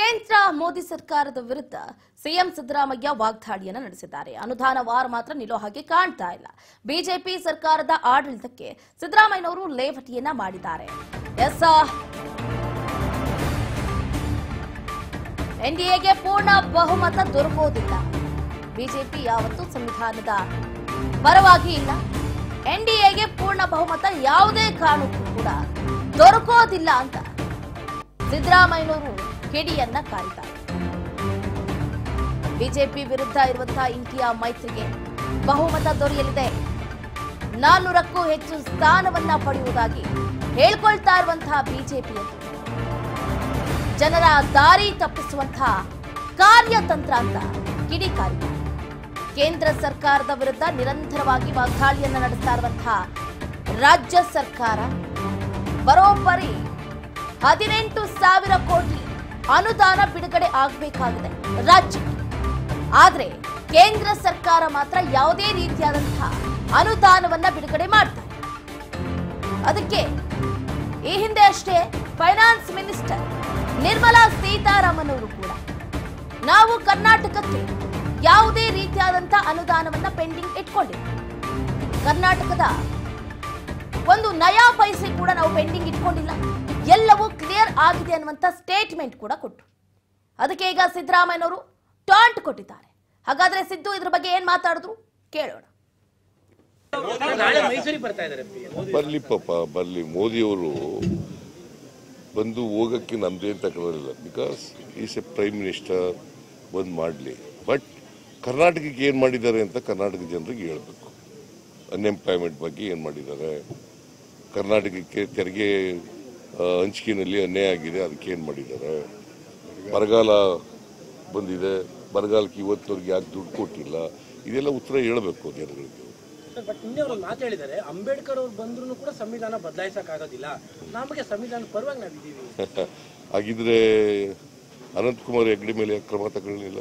ಕೇಂದ್ರ ಮೋದಿ ಸರ್ಕಾರದ ವಿರುದ್ಧ ಸಿಎಂ ಸಿದ್ದರಾಮಯ್ಯ ವಾಗ್ದಾಳಿಯನ್ನ ನಡೆಸಿದ್ದಾರೆ ಅನುದಾನ ವಾರ ಮಾತ್ರ ನಿಲ್ಲೋ ಹಾಗೆ ಕಾಣ್ತಾ ಇಲ್ಲ ಬಿಜೆಪಿ ಸರ್ಕಾರದ ಆಡಳಿತಕ್ಕೆ ಸಿದ್ದರಾಮಯ್ಯನವರು ಲೇವಟಿಯನ್ನ ಮಾಡಿದ್ದಾರೆ ಎಸ್ ಎನ್ಡಿಎಗೆ ಪೂರ್ಣ ಬಹುಮತ ದೊರಕೋದಿಲ್ಲ ಬಿಜೆಪಿ ಯಾವತ್ತೂ ಸಂವಿಧಾನದ ಪರವಾಗಿ ಇಲ್ಲ ಎನ್ಡಿಎಗೆ ಪೂರ್ಣ ಬಹುಮತ ಯಾವುದೇ ಕಾರಣಕ್ಕೂ ಕೂಡ ದೊರಕೋದಿಲ್ಲ ಅಂತ ಸಿದ್ದರಾಮಯ್ಯನವರು ಕಿಡಿಯನ್ನ ಕಾರಿದ್ದಾರೆ ಬಿಜೆಪಿ ವಿರುದ್ಧ ಇರುವಂತಹ ಇಂಡಿಯಾ ಮೈತ್ರಿಗೆ ಬಹುಮತ ದೊರೆಯಲಿದೆ ನಾನ್ನೂರಕ್ಕೂ ಹೆಚ್ಚು ಸ್ಥಾನವನ್ನ ಪಡೆಯುವುದಾಗಿ ಹೇಳ್ಕೊಳ್ತಾ ಇರುವಂತಹ ಬಿಜೆಪಿಯದ್ದು ಜನರ ದಾರಿ ತಪ್ಪಿಸುವಂತಹ ಕಾರ್ಯತಂತ್ರ ಅಂತ ಕಿಡಿಕಾರಿದ್ದಾರೆ ಕೇಂದ್ರ ಸರ್ಕಾರದ ವಿರುದ್ಧ ನಿರಂತರವಾಗಿ ವಾಗ್ದಾಳಿಯನ್ನ ನಡೆಸ್ತಾ ಇರುವಂತಹ ರಾಜ್ಯ ಸರ್ಕಾರ ಬರೋಬ್ಬರಿ ಹದಿನೆಂಟು ಸಾವಿರ ಕೋಟಿ ಅನುದಾನ ಬಿಡುಗಡೆ ಆಗಬೇಕಾಗಿದೆ ರಾಜ್ಯಕ್ಕೆ ಆದ್ರೆ ಕೇಂದ್ರ ಸರ್ಕಾರ ಮಾತ್ರ ಯಾವುದೇ ರೀತಿಯಾದಂತಹ ಅನುದಾನವನ್ನ ಬಿಡುಗಡೆ ಮಾಡ್ತಾರೆ ಅದಕ್ಕೆ ಈ ಹಿಂದೆ ಅಷ್ಟೇ ಫೈನಾನ್ಸ್ ಮಿನಿಸ್ಟರ್ ನಿರ್ಮಲಾ ಸೀತಾರಾಮನ್ ಅವರು ಕೂಡ ನಾವು ಕರ್ನಾಟಕಕ್ಕೆ ಯಾವುದೇ ರೀತಿಯಾದಂತಹ ಅನುದಾನವನ್ನ ಪೆಂಡಿಂಗ್ ಇಟ್ಕೊಂಡಿಲ್ಲ ಕರ್ನಾಟಕದ ಒಂದು ನಯಾ ಪೈಸೆ ಕೂಡ ನಾವು ಪೆಂಡಿಂಗ್ ಇಟ್ಕೊಂಡಿಲ್ಲ ಎಲ್ಲವೂ ಕ್ಲಿಯರ್ ಆಗಿದೆ ಅನ್ನುವಂತ ಸ್ಟೇಟ್ಮೆಂಟ್ ಕೂಡ ಕೊಟ್ಟರು ಅದಕ್ಕೆ ಈಗ ಸಿದ್ದರಾಮಯ್ಯನವರು ಟಾಂಟ್ ಕೊಟ್ಟಿದ್ದಾರೆ ಹಾಗಾದ್ರೆ ಸಿದ್ದು ಇದ್ರ ಬಗ್ಗೆ ಏನ್ ಮಾತಾಡಿದ್ರು ಕೇಳೋಣ ನಾಳೆ ಮೈಸೂರಿಗೆ ಬರ್ತಾ ಇದ್ದಾರೆ ಬರ್ಲಿ ಪಾಪ ಬರ್ಲಿ ಮೋದಿಯವರು ಬಂದು ಹೋಗಕ್ಕೆ ನಮ್ದೇನು ತಗೊಳ್ಳೋದಿಲ್ಲ because is a prime minister ಬಂದು ಮಾಡಲಿ ಬಟ್ ಕರ್ನಾಟಕಕ್ಕೆ ಏನು ಮಾಡಿದ್ದಾರೆ ಅಂತ ಕರ್ನಾಟಕ ಜನರಿಗೆ ಹೇಳಬೇಕು ಅನ್ಎಂಪ್ಲಾಯ್ಮೆಂಟ್ ಬಗ್ಗೆ ಏನು ಮಾಡಿದ್ದಾರೆ ಕರ್ನಾಟಕಕ್ಕೆ ತೆರಿಗೆ ಆ, ಹಂಚಿಕೆನಲ್ಲಿ ಅನ್ಯಾಯ ಆಗಿದೆ ಅದಕ್ಕೆ ಏನು ಮಾಡಿದ್ದಾರೆ ಬರಗಾಲ ಬಂದಿದೆ ಬರಗಾಲಕ್ಕೆ ಇವತ್ತಿನವ್ರಿಗೆ ಯಾಕೆ ದುಡ್ಡು ಕೊಟ್ಟಿಲ್ಲ ಇದೆಲ್ಲ ಉತ್ತರ ಹೇಳಬೇಕು ಜನಗಳಿಗೆ ಬಟ್ ನಿನ್ನೆ ಅವರು ಮಾತು ಹೇಳಿದ್ದಾರೆ ಅಂಬೇಡ್ಕರ್ ಅವ್ರು ಬಂದ್ರು ಕೂಡ ಸಂವಿಧಾನ ಬದಲಾಯಿಸಕ್ ಆಗೋದಿಲ್ಲ ನಮಗೆ ಸಂವಿಧಾನ ಪರವಾಗಿ ನಾವಿದ್ದೀವಿ ಹಾಗಿದ್ರೆ ಅನಂತಕುಮಾರ್ ಹೆಗ್ಡೆ ಮೇಲೆ ಯಾಕ್ ಕ್ರಮ ತಗೊಳ್ಳಿಲ್ಲ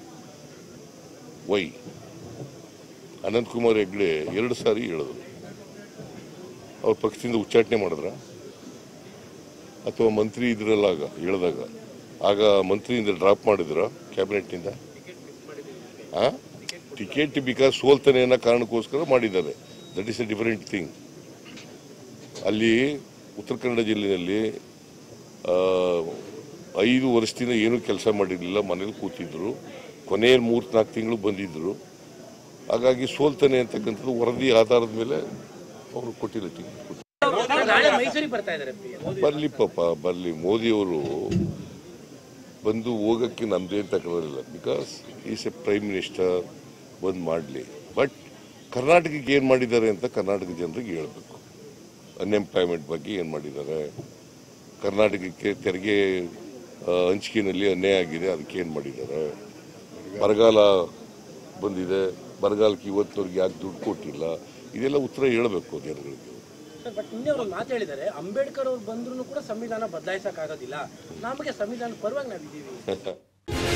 ವೈ ಅನಂತಕುಮಾರ್ ಹೆಗ್ಡೆ ಎರಡು ಸಾರಿ ಹೇಳಿದ್ರು ಅವ್ರ ಪಕ್ಷದಿಂದ ಉಚ್ಚಾಟನೆ ಮಾಡಿದ್ರ ಅಥವಾ ಮಂತ್ರಿ ಇದ್ರಲ್ಲ ಆಗ ಹೇಳಿದಾಗ ಆಗ ಮಂತ್ರಿಯಿಂದ ಡ್ರಾಪ್ ಮಾಡಿದ್ರ ಕ್ಯಾಬಿನೆಟ್ನಿಂದ ಆ ಟಿಕೆಟ್ ಬಿಕಾಸ್ ಸೋಲ್ತಾನೆ ಅನ್ನೋ ಕಾರಣಕ್ಕೋಸ್ಕರ ಮಾಡಿದ್ದಾರೆ that is a different thing ಅಲ್ಲಿ ಉತ್ತರ ಕನ್ನಡ ಜಿಲ್ಲೆಯಲ್ಲಿ ಆ, ಐದು ವರ್ಷದಿಂದ ಏನೂ ಕೆಲಸ ಮಾಡಿರಲಿಲ್ಲ ಮನೇಲಿ ಕೂತಿದ್ರು ಕೊನೆಯ ಮೂರು ನಾಲ್ಕು ತಿಂಗಳು ಬಂದಿದ್ರು ಹಾಗಾಗಿ ಸೋಲ್ತಾನೆ ಅಂತಕ್ಕಂಥದ್ದು ವರದಿ ಆಧಾರದ ಮೇಲೆ ಅವರು ಕೊಟ್ಟಿಲ್ಲ ಟಿಕೆಟ್ ಕೊಟ್ಟಿಲ್ಲ ನಾಳೆ ಮೈಸೂರಿಗೆ ಬರ್ತಾ ಇದ್ದಾರೆ ಬರ್ಲಿ ಪಾಪ ಬರ್ಲಿ ಮೋದಿಯವರು ಬಂದು ಹೋಗಕ್ಕೆ ನಮ್ದೇನು ತಗೊಳ್ಳೋದಿಲ್ಲ because is a prime minister ಬಂದು ಮಾಡಲಿ ಬಟ್ ಕರ್ನಾಟಕಕ್ಕೆ ಏನು ಮಾಡಿದ್ದಾರೆ ಅಂತ ಕರ್ನಾಟಕ ಜನರಿಗೆ ಹೇಳಬೇಕು ಅನ್ಎಂಪ್ಲಾಯ್ಮೆಂಟ್ ಬಗ್ಗೆ ಏನು ಮಾಡಿದ್ದಾರೆ ಕರ್ನಾಟಕಕ್ಕೆ ತೆರಿಗೆ ಆ, ಹಂಚಿಕೆನಲ್ಲಿ ಅನ್ಯಾಯ ಆಗಿದೆ ಅದಕ್ಕೆ ಏನು ಮಾಡಿದ್ದಾರೆ ಬರಗಾಲ ಬಂದಿದೆ ಬರಗಾಲಕ್ಕೆ ಇವತ್ತಿನವ್ರಿಗೆ ಯಾಕೆ ದುಡ್ಡು ಕೊಟ್ಟಿಲ್ಲ ಇದೆಲ್ಲ ಉತ್ತರ ಹೇಳಬೇಕು ಜನಗಳಿಗೆ ಬಟ್ ನಿನ್ನೆ ಅವರು ಮಾತು ಹೇಳಿದ್ದಾರೆ ಅಂಬೇಡ್ಕರ್ ಅವ್ರು ಬಂದ್ರು ಕೂಡ ಸಂವಿಧಾನ ಬದಲಾಯಿಸಕ್ ಆಗೋದಿಲ್ಲ ನಮಗೆ ಸಂವಿಧಾನ ಪರವಾಗಿ ನಾವಿದ್ದೀವಿ